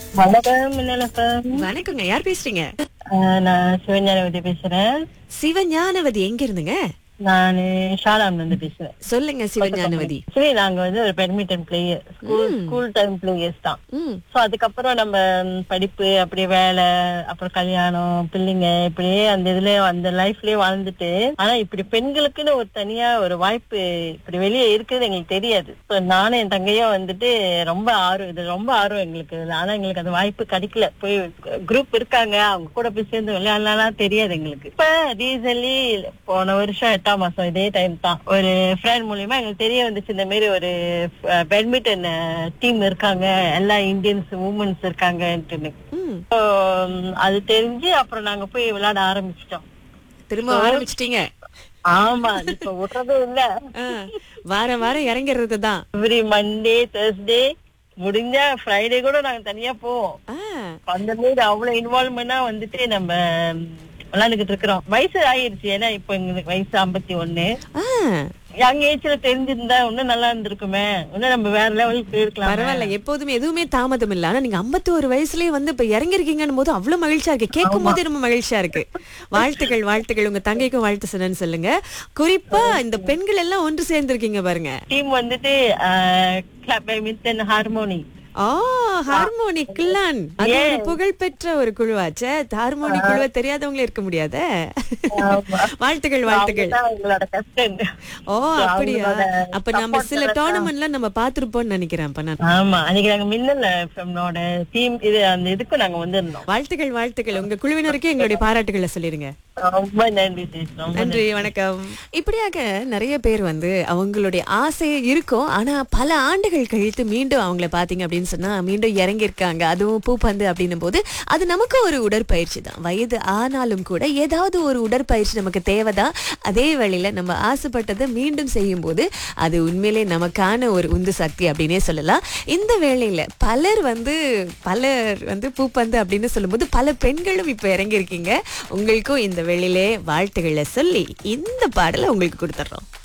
வணக்கம் மின்னலக்கம் வணக்கங்க யார் பேசுறீங்க நான் சிவஞானவதி பேசுறேன் சிவஞானவதி எங்க இருந்துங்க நான் ஷாலாம்ல இருந்து பேசுறேன் சொல்லுங்க சிவஞானவதி சரி நாங்க வந்து ஒரு badminton player school school time players தான் ம் சோ அதுக்கப்புறம் நம்ம ம், படிப்பு அப்படியே வேலை அப்புறம் கல்யாணம் பிள்ளைங்க இப்படியே அந்த இதுல அந்த லைஃப்லயே வாழ்ந்துட்டு ஆனா இப்படி பெண்களுக்குன்னு ஒரு தனியா ஒரு வாய்ப்பு இப்படி வெளியே இருக்குது எங்களுக்கு தெரியாது So, நானும் என் தங்கையும் வந்துட்டு ரொம்ப ஆர்வம் இது ரொம்ப ஆர்வம் எங்களுக்கு இதுல. ஆனா எங்களுக்கு அந்த வாய்ப்பு கிடைக்கல போய் குரூப் இருக்காங்க அவங்க கூட போய் சேர்ந்து விளையாடலாம் தெரியாது எங்களுக்கு இப்ப ரீசன்லி போன வருஷம் எட்டாம் மாசம் இதே டைம் தான் ஒரு ஃப்ரெண்ட் மூலியமா எங்களுக்கு தெரிய வந்துச்சு இந்த மாதிரி ஒரு பேட்மிண்டன் டீம் இருக்காங்க எல்லா இந்தியன்ஸ் உமன்ஸ் இருக்காங்கன்ட்டு ம் So, ம், அது தெரிஞ்சு அப்புறம் நாங்க போய் விளையாட ஆரம்பிச்சிட்டோம் திரும்ப ஆரம்பிச்சிட்டீங்க ஆமா இப்ப விடுறதே இல்ல ஆ, வாரம் வாரம் இறங்கிறது தான் எவ்ரி மண்டே தேர்ஸ்டே முடிஞ்சா ஃப்ரைடே கூட நாங்க தனியா போவோம் அந்த மாதிரி அவ்வளவு இன்வால்வ்மெண்டா வந்துட்டு நம்ம ம், விளையாண்டுகிட்டு இருக்கிறோம் வயசு ஆயிருச்சு ஏன்னா இப்ப எங்களுக்கு வயசு ஐம்பத்தி ஒண்ணு யங் ஏஜ்ல தெரிஞ்சிருந்தா இன்னும் நல்லா இருந்திருக்குமே இன்னும் நம்ம வேற லெவலுக்கு போயிருக்கலாம் பரவாயில்ல எப்போதுமே எதுவுமே தாமதம் இல்ல ஆனா நீங்க 51 ஒரு வயசுலயே வந்து இப்ப இறங்கிருக்கீங்கன்னு போது அவ்வளவு மகிழ்ச்சியா இருக்கு கேட்கும் போதே ரொம்ப மகிழ்ச்சியா இருக்கு வாழ்த்துக்கள் வாழ்த்துக்கள் உங்க தங்கைக்கும் வாழ்த்து சொன்னேன்னு சொல்லுங்க குறிப்பா இந்த பெண்கள் எல்லாம் ஒன்று சேர்ந்திருக்கீங்க பாருங்க டீம் வந்துட்டு கிளப் பேட்மிண்டன் ஹார்மோனி ஆ ஹார்மோனிக் கில்லான் அது ஒரு புகழ்பெற்ற ஒரு குழுவாச்சே ஹார்மோனிக் குழுவை தெரியாதவங்களே இருக்க முடியாதே வாழ்த்துக்கள் வாழ்த்துக்கள் அவங்கதான் எங்களோட கேப்டன் ஓ அப்படியா அப்ப நம்ம சில டோர்னமெண்ட்ல நம்ம பாத்திருப்போம்னு நினைக்கிறேன் அப்ப நான் ஆமா அன்னைக்கு நாங்க மின்னல் எஃப்எம்னோட டீம் இது அந்த இதுக்கும் நாங்க வந்திருந்தோம் வாழ்த்துக்கள் வாழ்த்துக்கள் உங்க குழுவினருக்கு எங்களுடைய பாராட்டுகளை சொல்லிருங்க ரொம்ப நன்றி sis. ரொம்ப நன்றி வணக்கம் இப்படியாக நிறைய பேர் வந்து அவங்களுடைய ஆசை இருக்கும் ஆனா பல ஆண்டுகள் கழித்து மீண்டும் அவங்கள பாத்தீங்க அப்படின்னு சொன்னா மீண்டும் இறங்கி இருக்காங்க அதுவும் பூப்பந்து அப்படின்னும் போது அது நமக்கு ஒரு உடற்பயிற்சி தான் வயது ஆனாலும் கூட ஏதாவது ஒரு உடற்பயிற்சி நமக்கு தேவைதான் அதே வழியில நம்ம ஆசைப்பட்டதை மீண்டும் செய்யும் போது அது உண்மையிலே நமக்கான ஒரு உந்து சக்தி அப்படின்னே சொல்லலாம் இந்த வேளையில பலர் வந்து பலர் வந்து பூப்பந்து அப்படின்னு சொல்லும்போது பல பெண்களும் இப்ப இறங்கி இருக்கீங்க உங்களுக்கும் இந்த வேளையிலே வாழ்த்துக்களை சொல்லி இந்த பாடலை உங்களுக்கு கொடுத்துட்றோம்